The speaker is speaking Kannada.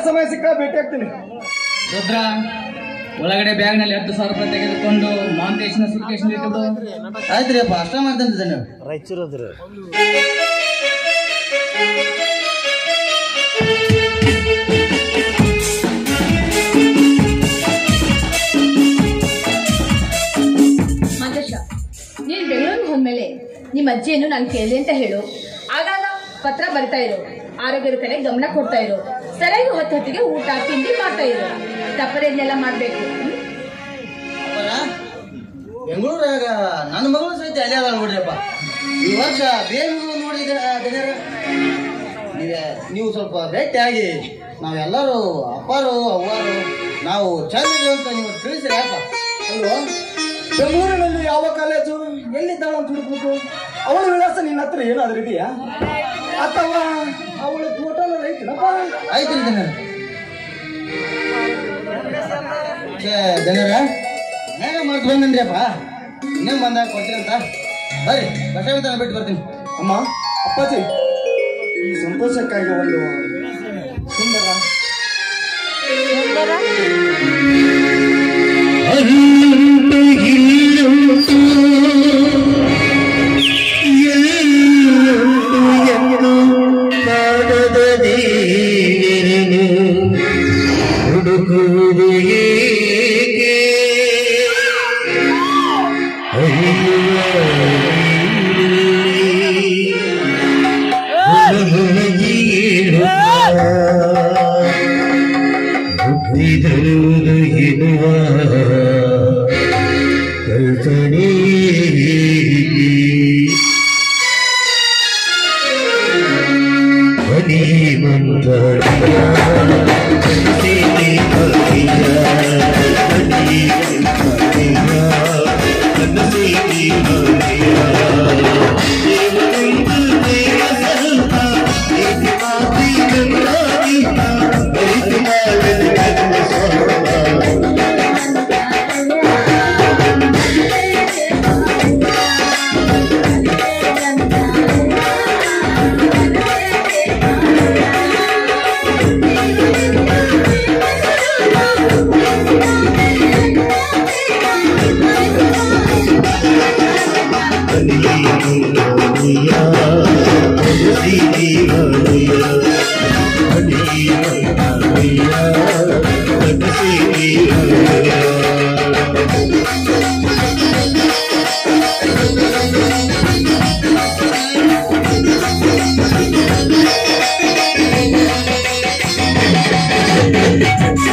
ಸಮಯ ಸಿಕ್ಕ ಭೇಟಿ ಆಗ್ತೀನಿ ರುದ್ರ ಒಳಗಡೆ ಬ್ಯಾಗ್ ನಲ್ಲಿ ಹತ್ತು ಸಾವಿರ ರೂಪಾಯಿ ತೆಗೆದುಕೊಂಡು ಮಾಂತೇಶನ ಸುಟ್ಕೇಶನ್ ಇಟ್ಟುಬಿಡು ಆಯ್ತ್ರಿ ಅಪ್ಪ ಅಷ್ಟ ಮಾಡ್ತೇನೆ ಮಂಜೇಶ ನೀನ್ ಬೆಂಗಳೂರಿಗೆ ಹೋದ್ಮೇಲೆ ನಿಮ್ಮ ಅಜ್ಜಿಯನ್ನು ನಾನು ಕೇಳಿದೆ ಅಂತ ಹೇಳು ಆಗಾಗ ಪತ್ರ ಬರ್ತಾ ಇರು ಆರೋಗ್ಯದ ಕಡೆ ಗಮನ ಕೊಡ್ತಾ ಇರು ಸರಿಯಾಗಿ ಹೊತ್ತು ಹೊತ್ತಿಗೆ ಊಟ ತಿಂಡಿ ಮಾಡ್ತಾ ಇರು ತಪ್ಪದೇನೆಲ್ಲ ಮಾಡ್ಬೇಕು ಹ್ಮ್? ಬೆಂಗಳೂರಾಗ ನನ್ನ ಮಗಳು ಸಹಿತ ಅಲ್ಲೇ ಅದ ನೋಡ್ರಿಪ್ಪ ಈ ವರ್ಷ ಬೇಲೂರು ನೋಡಿದ ಜನರ ನೀವೇ- ನೀವು ಸ್ವಲ್ಪ ಭೇಟಿಯಾಗಿ ನಾವೆಲ್ಲರೂ ಅಪ್ಪಾರು ಅವ್ವಾರು ನಾವು ಚಂದ ಅಂತ ನೀವು ತಿಳಿಸ್ರಿ ಅಪ್ಪ ಅಲ್ವಾ ಬೆಂಗಳೂರಿನಲ್ಲಿ ಯಾವ ಕಾಲೇಜು ಎಲ್ಲಿದ್ದಾಳ ಅಂತ ಹುಡುಕ್ಬೇಕು ಅವಳ ವಿಳಾಸ ನಿನ್ನ ಹತ್ರ ಏನಾದ್ರೂ ಇದೆಯಾ ಅಥವಾ ಅವಳ ಫೋಟೋ ಐತಿನಪ್ಪ ಆಯ್ತು ಜನರ ಜನರ ಹೇಗ ಮಾಡ್ತು ಬಂದ್ರಿ ಅಪ್ಪ ಇನ್ನೇನು ಬಂದಾಗ ಕೊಡ್ತೀನಿ ಅಂತ ಬರ್ರಿ ಬಸ್ ತನ ಬಿಟ್ಟು ಬರ್ತೀನಿ ಅಮ್ಮ ಅಪ್ಪಾಜಿ ಈ ಸಂತೋಷಕ್ಕಾಗಿ ಒಂದು ಸುಂದರ ಹುಡುಕುವುದು ಏಕೆ ಹುಟ್ಟಿದುವುದು ಇರುವ ಕಲ್ಪನೆ ಹನಿ ಮಂತ್ರಾಲಯ ಕಲಿಸಿದೆ ಕಲಿಯ ಹನಿ ಮಂತ್ರಾಲಯ ಕಲಿಸಿದೆ ಕಲಿಯ ದೇವರೊಂದು ದೇವ ಸ್ವಲ್ಪ ಏತಿ ಮಾತಿ ಗಂಗಾದಿ ಬರಿತು ಮಾಡಲು ಕನ್ನ ಸ್ವಲ್ಪ Thank